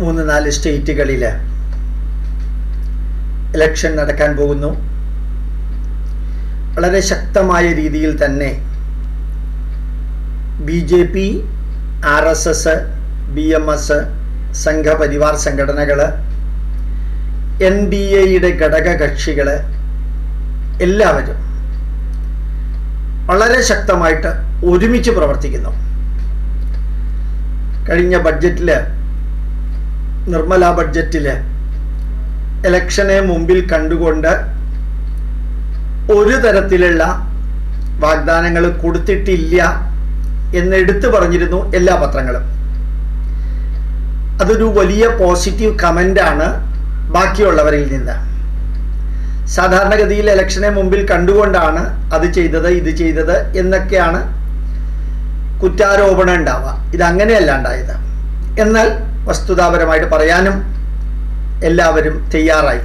മൂന്ന് നാല് സ്റ്റേറ്റുകളിൽ ഇലക്ഷൻ നടക്കാൻ പോകുന്നു വളരെ ശക്തമായ രീതിയിൽ തന്നെ B J P R S S B M S Sangh Parivar സംഘടനകൾ എൻ ഡി എയുടെ ഘടക കക്ഷികൾ എല്ലാവരും വളരെ ശക്തമായിട്ട് ഒരുമിച്ച് പ്രവർത്തിക്കുന്നു കഴിഞ്ഞ ബഡ്ജറ്റിൽ നിർമ്മല ബഡ്ജറ്റിൽ ഇലക്ഷനെ മുമ്പിൽ കണ്ടുകൊണ്ട് ഒരു തരത്തിലുള്ള വാഗ്ദാനങ്ങൾ കൊടുത്തിട്ടില്ല എന്ന് എടുത്തു പറഞ്ഞിരുന്നു എല്ലാ പത്രങ്ങളും അതൊരു വലിയ പോസിറ്റീവ് കമൻ്റാണ് ബാക്കിയുള്ളവരിൽ നിന്ന് സാധാരണഗതിയിൽ ഇലക്ഷനെ മുമ്പിൽ കണ്ടുകൊണ്ടാണ് അത് ചെയ്തത് ഇത് ചെയ്തത് എന്നൊക്കെയാണ് കുറ്റാരോപണം ഉണ്ടാവുക ഇതങ്ങനെയല്ല ഉണ്ടായത് എന്നാൽ വസ്തുതാപരമായിട്ട് പറയാനും എല്ലാവരും തയ്യാറായി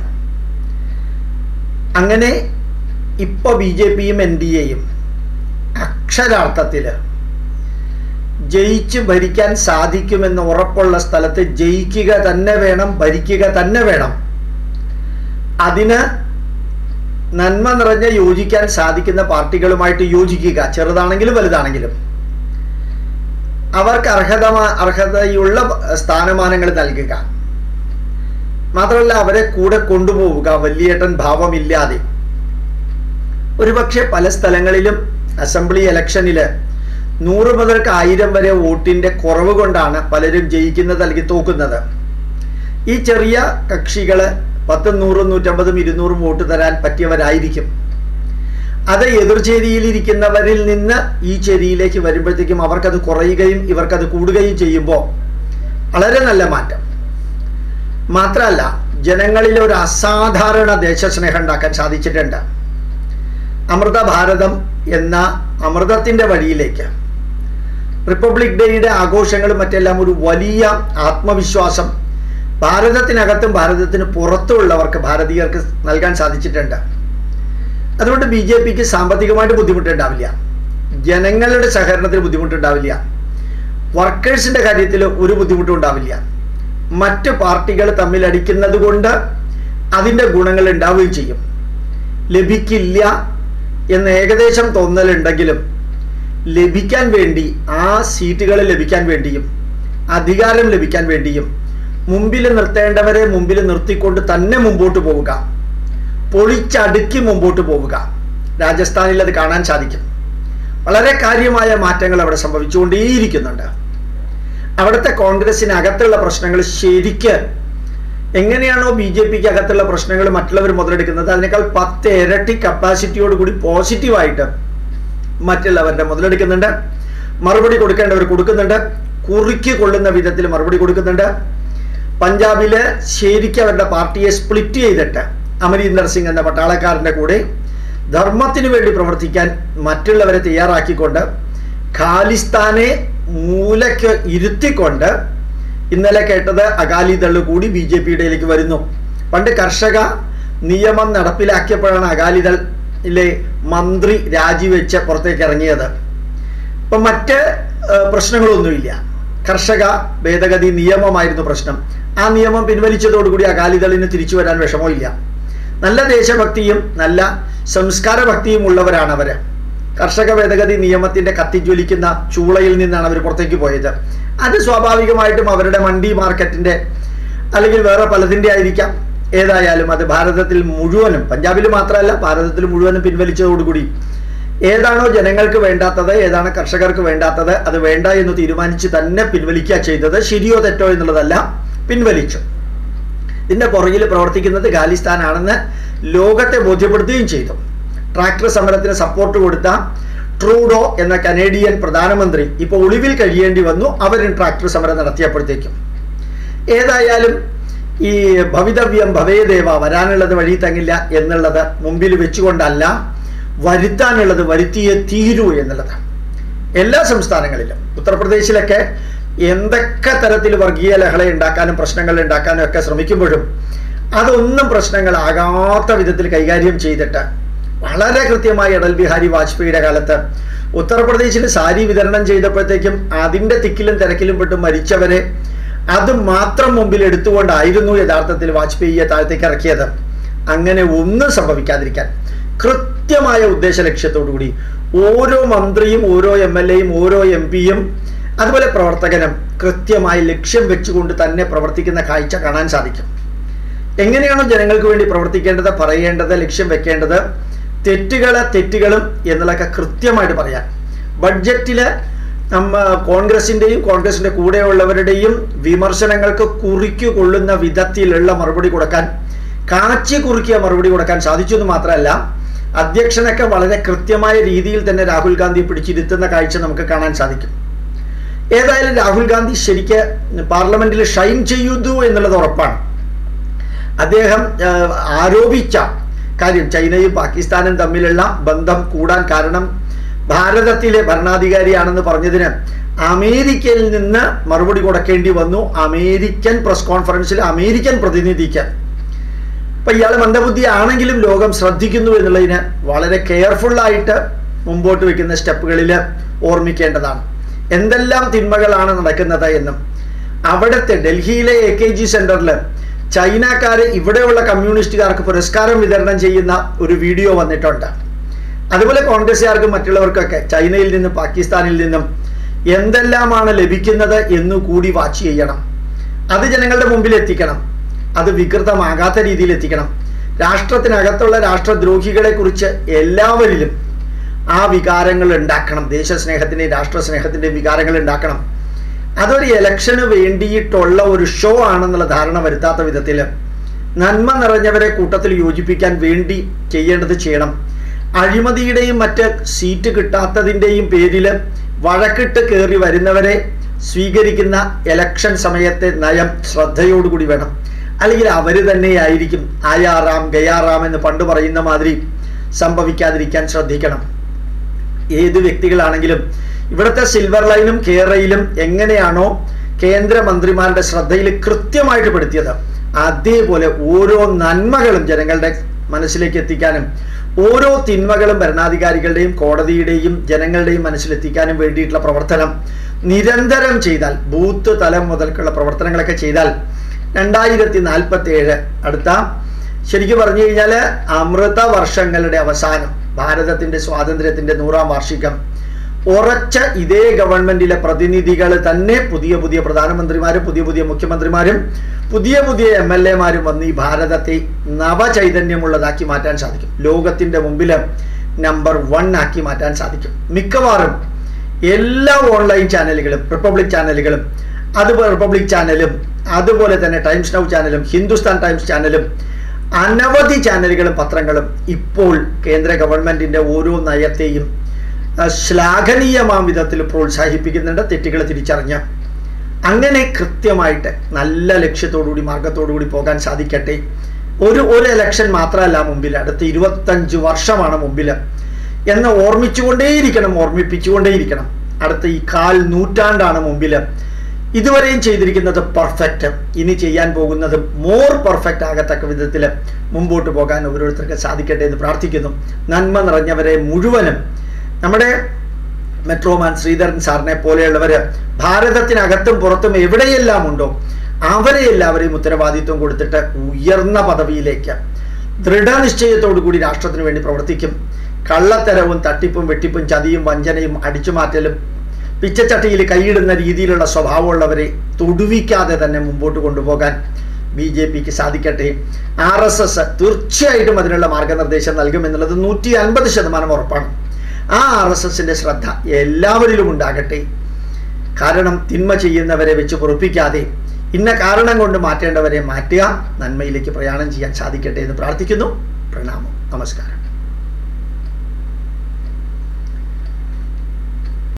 അങ്ങനെ ഇപ്പോൾ ബി ജെ പിയും എൻ ഡി എയും അക്ഷരാർത്ഥത്തിൽ ജയിച്ച് ഭരിക്കാൻ സാധിക്കുമെന്ന് ഉറപ്പുള്ള സ്ഥലത്ത് ജയിക്കുക തന്നെ വേണം ഭരിക്കുക തന്നെ വേണം അതിന് നന്മ നിറഞ്ഞ യോജിക്കാൻ സാധിക്കുന്ന പാർട്ടികളുമായിട്ട് യോജിക്കുക ചെറുതാണെങ്കിലും വലുതാണെങ്കിലും അവർക്ക് അർഹത അർഹതയുള്ള സ്ഥാനമാനങ്ങൾ നൽകുക മാത്രമല്ല അവരെ കൂടെ കൊണ്ടുപോവുക വലിയേട്ടൻ ഭാവമില്ലാതെ ഒരുപക്ഷെ പല സ്ഥലങ്ങളിലും അസംബ്ലി ഇലക്ഷനിൽ നൂറ് മുതൽക്ക് ആയിരം വരെ വോട്ടിന്റെ കുറവ് കൊണ്ടാണ് പലരും ജയിക്കുന്നത് അല്ലെങ്കിൽ തോക്കുന്നത് ഈ ചെറിയ കക്ഷികള് പത്തും നൂറും നൂറ്റമ്പതും ഇരുന്നൂറും വോട്ട് തരാൻ പറ്റിയവരായിരിക്കും അത് എതിർചേരിയിൽ ഇരിക്കുന്നവരിൽ നിന്ന് ഈ ചേരിയിലേക്ക് വരുമ്പോഴത്തേക്കും അവർക്കത് കുറയുകയും ഇവർക്കത് കൂടുകയും ചെയ്യുമ്പോൾ വളരെ നല്ല മാറ്റം മാത്രമല്ല ജനങ്ങളിൽ ഒരു അസാധാരണ ദേശസ്നേഹം ഉണ്ടാക്കാൻ സാധിച്ചിട്ടുണ്ട് അമൃത ഭാരതം എന്ന അമൃതത്തിൻ്റെ വഴിയിലേക്ക് റിപ്പബ്ലിക് ഡേയുടെ ആഘോഷങ്ങളും മറ്റെല്ലാം ഒരു വലിയ ആത്മവിശ്വാസം ഭാരതത്തിനകത്തും ഭാരതത്തിന് പുറത്തുമുള്ളവർക്ക് ഭാരതീയർക്ക് നൽകാൻ സാധിച്ചിട്ടുണ്ട് അതുകൊണ്ട് ബി ജെ പിക്ക് സാമ്പത്തികമായിട്ട് ബുദ്ധിമുട്ടുണ്ടാവില്ല ജനങ്ങളുടെ സഹകരണത്തിന് ബുദ്ധിമുട്ടുണ്ടാവില്ല വർക്കേഴ്സിന്റെ കാര്യത്തിൽ ഒരു ബുദ്ധിമുട്ടും ഉണ്ടാവില്ല മറ്റ് പാർട്ടികൾ തമ്മിൽ അടിക്കുന്നത് കൊണ്ട് അതിൻ്റെ ഗുണങ്ങൾ ഉണ്ടാവുകയും ചെയ്യും ലഭിക്കില്ല എന്ന് ഏകദേശം തോന്നലുണ്ടെങ്കിലും ലഭിക്കാൻ വേണ്ടി ആ സീറ്റുകൾ ലഭിക്കാൻ വേണ്ടിയും അധികാരം ലഭിക്കാൻ വേണ്ടിയും മുമ്പിൽ നിർത്തേണ്ടവരെ മുമ്പിൽ നിർത്തിക്കൊണ്ട് തന്നെ മുമ്പോട്ട് പോവുക പൊളിച്ചടുക്കി മുമ്പോട്ട് പോവുക രാജസ്ഥാനിൽ അത് കാണാൻ സാധിക്കും വളരെ കാര്യമായ മാറ്റങ്ങൾ അവിടെ സംഭവിച്ചുകൊണ്ടേയിരിക്കുന്നുണ്ട് അവിടുത്തെ കോൺഗ്രസിനകത്തുള്ള പ്രശ്നങ്ങൾ ശരിക്ക് എങ്ങനെയാണോ ബി ജെ പിക്ക് അകത്തുള്ള പ്രശ്നങ്ങൾ മറ്റുള്ളവർ മുതലെടുക്കുന്നത് അതിനേക്കാൾ പത്ത് ഇരട്ടി കപ്പാസിറ്റിയോട് കൂടി പോസിറ്റീവായിട്ട് മറ്റുള്ളവരുടെ മുതലെടുക്കുന്നുണ്ട് മറുപടി കൊടുക്കേണ്ടവർ കൊടുക്കുന്നുണ്ട് കുറുക്കി കൊള്ളുന്ന വിധത്തിൽ മറുപടി കൊടുക്കുന്നുണ്ട് പഞ്ചാബില് ശരിക്കും അവരുടെ പാർട്ടിയെ സ്പ്ലിറ്റ് ചെയ്തിട്ട് അമരീന്ദർ സിംഗ് എന്ന പട്ടാളക്കാരൻ്റെ കൂടെ ധർമ്മത്തിന് വേണ്ടി പ്രവർത്തിക്കാൻ മറ്റുള്ളവരെ തയ്യാറാക്കിക്കൊണ്ട് ഖാലിസ്ഥാനെ മൂലയ്ക്ക് ഇരുത്തിക്കൊണ്ട് ഇന്നലെ കേട്ടത് അകാലിദള് കൂടി ബി ജെ പിയുടെയിലേക്ക് വരുന്നു പണ്ട് കർഷക നിയമം നടപ്പിലാക്കിയപ്പോഴാണ് അകാലിദളിലെ മന്ത്രി രാജിവെച്ച് പുറത്തേക്ക് ഇറങ്ങിയത് ഇപ്പം മറ്റ് പ്രശ്നങ്ങളൊന്നുമില്ല കർഷക ഭേദഗതി നിയമമായിരുന്നു പ്രശ്നം ആ നിയമം പിൻവലിച്ചതോടുകൂടി അകാലിദളിന് തിരിച്ചു വരാൻ വിഷമമില്ല നല്ല ദേശഭക്തിയും നല്ല സംസ്കാര ഭക്തിയും ഉള്ളവരാണ് അവര് കർഷക ഭേദഗതി നിയമത്തിന്റെ കത്തിജ്വലിക്കുന്ന ചൂളയിൽ നിന്നാണ് അവർ പുറത്തേക്ക് പോയത് അത് സ്വാഭാവികമായിട്ടും അവരുടെ മണ്ടി മാർക്കറ്റിന്റെ അല്ലെങ്കിൽ വേറെ പലതിൻ്റെ ആയിരിക്കാം ഏതായാലും അത് ഭാരതത്തിൽ മുഴുവനും പഞ്ചാബിൽ മാത്രമല്ല ഭാരതത്തിൽ മുഴുവനും പിൻവലിച്ചതോടുകൂടി ഏതാണോ ജനങ്ങൾക്ക് വേണ്ടാത്തത് ഏതാണ് കർഷകർക്ക് വേണ്ടാത്തത് അത് വേണ്ട എന്ന് തീരുമാനിച്ച് തന്നെ പിൻവലിക്കുക ചെയ്തത് ശരിയോ തെറ്റോ എന്നുള്ളതല്ല പിൻവലിച്ചു ഇതിന്റെ പുറകിൽ പ്രവർത്തിക്കുന്നത് ഖാലിസ്ഥാനാണെന്ന് ലോകത്തെ ബോധ്യപ്പെടുത്തുകയും ചെയ്തു ട്രാക്ടർ സമരത്തിന് സപ്പോർട്ട് കൊടുത്ത ട്രൂഡോ എന്ന കനേഡിയൻ പ്രധാനമന്ത്രി ഇപ്പോൾ ഒളിവിൽ കഴിയേണ്ടി വന്നു അവരും ട്രാക്ടർ സമരം നടത്തിയപ്പോഴത്തേക്കും ഏതായാലും ഈ ഭവിതവ്യം ഭവേദേവ വരാനുള്ളത് വഴി തങ്ങില്ല എന്നുള്ളത് മുമ്പിൽ വെച്ചുകൊണ്ടല്ല വരുത്താനുള്ളത് വരുത്തിയേ തീരൂ എന്നുള്ളത് എല്ലാ സംസ്ഥാനങ്ങളിലും ഉത്തർപ്രദേശിലൊക്കെ എന്തൊക്കെ തരത്തിൽ വർഗീയ ലഹള ഉണ്ടാക്കാനും പ്രശ്നങ്ങൾ ഉണ്ടാക്കാനും ഒക്കെ ശ്രമിക്കുമ്പോഴും അതൊന്നും പ്രശ്നങ്ങളാകാത്ത വിധത്തിൽ കൈകാര്യം ചെയ്തിട്ട് വളരെ കൃത്യമായി അടൽ ബിഹാരി വാജ്പേയിയുടെ കാലത്ത് ഉത്തർപ്രദേശിൽ സാരി വിതരണം ചെയ്തപ്പോഴത്തേക്കും അതിൻ്റെ തിക്കിലും തിരക്കിലും പെട്ട് മരിച്ചവരെ അത് മാത്രം മുമ്പിൽ എടുത്തുകൊണ്ടായിരുന്നു യഥാർത്ഥത്തിൽ വാജ്പേയിയെ താഴത്തേക്ക് ഇറക്കിയത് അങ്ങനെ ഒന്നും സംഭവിക്കാതിരിക്കാൻ കൃത്യമായ ഉദ്ദേശ ലക്ഷ്യത്തോടുകൂടി ഓരോ മന്ത്രിയും ഓരോ എം എൽ എയും ഓരോ എം പിയും അതുപോലെ പ്രവർത്തകനും കൃത്യമായി ലക്ഷ്യം വെച്ചുകൊണ്ട് തന്നെ പ്രവർത്തിക്കുന്ന കാഴ്ച കാണാൻ സാധിക്കും എങ്ങനെയാണോ ജനങ്ങൾക്ക് വേണ്ടി പ്രവർത്തിക്കേണ്ടത് പറയേണ്ടത് ലക്ഷ്യം വെക്കേണ്ടത് തെറ്റുകളെ തെറ്റുകളും എന്നുള്ളതൊക്കെ കൃത്യമായിട്ട് പറയാം ബഡ്ജറ്റില് നമ്മ കോൺഗ്രസിന്റെയും കോൺഗ്രസിന്റെ കൂടെയുള്ളവരുടെയും വിമർശനങ്ങൾക്ക് കുറിക്കു കൊള്ളുന്ന വിധത്തിലുള്ള മറുപടി കൊടുക്കാൻ കാച്ചി കുറുക്കിയ മറുപടി കൊടുക്കാൻ സാധിച്ചു എന്ന് മാത്രമല്ല അധ്യക്ഷനൊക്കെ വളരെ കൃത്യമായ രീതിയിൽ തന്നെ രാഹുൽ ഗാന്ധി പിടിച്ചിരുത്തുന്ന കാഴ്ച നമുക്ക് കാണാൻ സാധിക്കും ഏതായാലും രാഹുൽ ഗാന്ധി ശരിക്ക് പാർലമെന്റിൽ ഷൈൻ ചെയ്യുന്നു എന്നുള്ളത് ഉറപ്പാണ് അദ്ദേഹം ആ, ആരോപിച്ച കാര്യം ചൈനയും പാകിസ്ഥാനും തമ്മിലുള്ള ബന്ധം കൂടാൻ കാരണം ഭാരതത്തിലെ ഭരണാധികാരിയാണെന്ന് പറഞ്ഞതിന് അമേരിക്കയിൽ നിന്ന് മറുപടി കൊടുക്കേണ്ടി വന്നു അമേരിക്കൻ പ്രസ് കോൺഫറൻസിൽ അമേരിക്കൻ പ്രതിനിധിക്ക് അപ്പൊ ഇയാൾ മന്ദബുദ്ധി ആണെങ്കിലും ലോകം ശ്രദ്ധിക്കുന്നു എന്നുള്ളതിന് വളരെ കെയർഫുൾ ആയിട്ട് മുമ്പോട്ട് വെക്കുന്ന സ്റ്റെപ്പുകളിൽ ഓർമ്മിക്കേണ്ടതാണ് എന്തെല്ലാം തിന്മകളാണ് നടക്കുന്നത് എന്നും അവിടുത്തെ ഡൽഹിയിലെ എ കെ ജി സെന്ററിൽ ചൈനക്കാര് ഇവിടെയുള്ള കമ്മ്യൂണിസ്റ്റുകാർക്ക് പുരസ്കാരം വിതരണം ചെയ്യുന്ന ഒരു വീഡിയോ വന്നിട്ടുണ്ട് അതുപോലെ കോൺഗ്രസ്സുകാർക്കും മറ്റുള്ളവർക്കൊക്കെ ചൈനയിൽ നിന്നും പാകിസ്ഥാനിൽ നിന്നും എന്തെല്ലാമാണ് ലഭിക്കുന്നത് എന്ന് കൂടി വാച്ച് ചെയ്യണം അത് ജനങ്ങളുടെ മുമ്പിൽ എത്തിക്കണം അത് വികൃതമാകാത്ത രീതിയിൽ എത്തിക്കണം രാഷ്ട്രത്തിനകത്തുള്ള രാഷ്ട്രദ്രോഹികളെ കുറിച്ച് എല്ലാവരിലും ആ വികാരങ്ങൾ ഉണ്ടാക്കണം ദേശസ്നേഹത്തിന്റെയും രാഷ്ട്രസ്നേഹത്തിന്റെയും വികാരങ്ങൾ ഉണ്ടാക്കണം അതൊരു ഇലക്ഷന് വേണ്ടിയിട്ടുള്ള ഒരു ഷോ ആണെന്നുള്ള ധാരണ വരുത്താത്ത വിധത്തിൽ നന്മ നിറഞ്ഞവരെ കൂട്ടത്തിൽ യോജിപ്പിക്കാൻ വേണ്ടി ചെയ്യേണ്ടത് ചെയ്യണം അഴിമതിയുടെയും മറ്റ് സീറ്റ് കിട്ടാത്തതിൻ്റെയും പേരിൽ വഴക്കിട്ട് കയറി വരുന്നവരെ സ്വീകരിക്കുന്ന ഇലക്ഷൻ സമയത്തെ നയം ശ്രദ്ധയോടുകൂടി വേണം അല്ലെങ്കിൽ അവർ തന്നെയായിരിക്കും ആയാറാം ഗയാറാം എന്ന് പണ്ട് പറയുന്ന മാതിരി സംഭവിക്കാതിരിക്കാൻ ശ്രദ്ധിക്കണം ഏത് വ്യക്തികളാണെങ്കിലും ഇവിടുത്തെ സിൽവർ ലൈനും കേരളയിലും എങ്ങനെയാണോ കേന്ദ്രമന്ത്രിമാരുടെ ശ്രദ്ധയിൽ കൃത്യമായിട്ട് പെടുത്തിയത് അതേപോലെ ഓരോ നന്മകളും ജനങ്ങളുടെ മനസ്സിലേക്ക് എത്തിക്കാനും ഓരോ തിന്മകളും ഭരണാധികാരികളുടെയും കോടതിയുടെയും ജനങ്ങളുടെയും മനസ്സിലെത്തിക്കാനും വേണ്ടിയിട്ടുള്ള പ്രവർത്തനം നിരന്തരം ചെയ്താൽ ബൂത്ത് തലം മുതൽക്കുള്ള പ്രവർത്തനങ്ങളൊക്കെ ചെയ്താൽ രണ്ടായിരത്തി നാൽപ്പത്തി ഏഴ് അടുത്ത ശരിക്കും പറഞ്ഞു കഴിഞ്ഞാൽ അമൃത വർഷങ്ങളുടെ അവസാനം ഭാരതത്തിന്റെ സ്വാതന്ത്ര്യത്തിന്റെ നൂറാം വാർഷികം ഉറച്ച ഇതേ ഗവൺമെന്റിലെ പ്രതിനിധികൾ തന്നെ പുതിയ പുതിയ പ്രധാനമന്ത്രിമാരും പുതിയ പുതിയ മുഖ്യമന്ത്രിമാരും പുതിയ പുതിയ എം എൽ എമാരും വന്ന് ഈ ഭാരതത്തെ നവചൈതന്യമുള്ളതാക്കി മാറ്റാൻ സാധിക്കും ലോകത്തിന്റെ മുമ്പിൽ നമ്പർ വൺ ആക്കി മാറ്റാൻ സാധിക്കും മിക്കവാറും എല്ലാ ഓൺലൈൻ ചാനലുകളും റിപ്പബ്ലിക് ചാനലുകളും അതുപോലെ റിപ്പബ്ലിക് ചാനലും അതുപോലെ തന്നെ ടൈംസ് നൗ ചാനലും ഹിന്ദുസ്ഥാൻ ടൈംസ് ചാനലും അനവധി ചാനലുകളും പത്രങ്ങളും ഇപ്പോൾ കേന്ദ്ര ഗവൺമെന്റിന്റെ ഓരോ നയത്തെയും ആ, ശ്ലാഘനീയമാം വിധത്തിൽ പ്രോത്സാഹിപ്പിക്കുന്നുണ്ട് തെറ്റുകൾ തിരിച്ചറിഞ്ഞ് അങ്ങനെ കൃത്യമായിട്ട് നല്ല ലക്ഷ്യത്തോടുകൂടി മാർഗത്തോടുകൂടി പോകാൻ സാധിക്കട്ടെ ഒരു ഒരു ഇലക്ഷൻ മാത്രമല്ല മുമ്പിൽ അടുത്ത ഇരുപത്തഞ്ച് വർഷമാണ് മുമ്പിൽ എന്ന് ഓർമ്മിച്ചുകൊണ്ടേയിരിക്കണം ഓർമ്മിപ്പിച്ചുകൊണ്ടേയിരിക്കണം അടുത്ത ഈ കാൽ നൂറ്റാണ്ടാണ് മുമ്പിൽ ഇതുവരെയും ചെയ്തിരിക്കുന്നത് പെർഫെക്റ്റ് ഇനി ചെയ്യാൻ പോകുന്നത് മോർ പെർഫെക്റ്റ് ആകത്തക്ക വിധത്തിൽ മുമ്പോട്ട് പോകാൻ ഓരോരുത്തർക്ക് സാധിക്കട്ടെ എന്ന് പ്രാർത്ഥിക്കുന്നു നന്മ നിറഞ്ഞവരെ മുഴുവനും നമ്മുടെ മെട്രോമാൻ ശ്രീധരൻ സാറിനെ പോലെയുള്ളവര് ഭാരതത്തിനകത്തും പുറത്തും എവിടെയെല്ലാം ഉണ്ടോ അവരെ എല്ലാവരെയും ഉത്തരവാദിത്വം കൊടുത്തിട്ട് ഉയർന്ന പദവിയിലേക്ക് ദൃഢനിശ്ചയത്തോടു കൂടി രാഷ്ട്രത്തിന് വേണ്ടി പ്രവർത്തിക്കും കള്ളത്തരവും തട്ടിപ്പും വെട്ടിപ്പും ചതിയും വഞ്ചനയും അടിച്ചുമാറ്റലും പിച്ചച്ചട്ടിയിൽ കൈയിടുന്ന രീതിയിലുള്ള സ്വഭാവമുള്ളവരെ തൊടുവിക്കാതെ തന്നെ മുമ്പോട്ട് കൊണ്ടുപോകാൻ ബി ജെ പിക്ക് സാധിക്കട്ടെ ആർ എസ് എസ് തീർച്ചയായിട്ടും അതിനുള്ള മാർഗനിർദ്ദേശം നൽകുമെന്നുള്ളത് നൂറ്റി അൻപത് ശതമാനം ഉറപ്പാണ് ആ ആർ എസ് എസിന്റെ ശ്രദ്ധ എല്ലാവരിലും ഉണ്ടാകട്ടെ കാരണം തിന്മ ചെയ്യുന്നവരെ വെച്ച് പൊറുപ്പിക്കാതെ ഇന്ന കാരണം കൊണ്ട് മാറ്റേണ്ടവരെ മാറ്റുക നന്മയിലേക്ക് പ്രയാണം ചെയ്യാൻ സാധിക്കട്ടെ എന്ന് പ്രാർത്ഥിക്കുന്നു പ്രണാമം നമസ്കാരം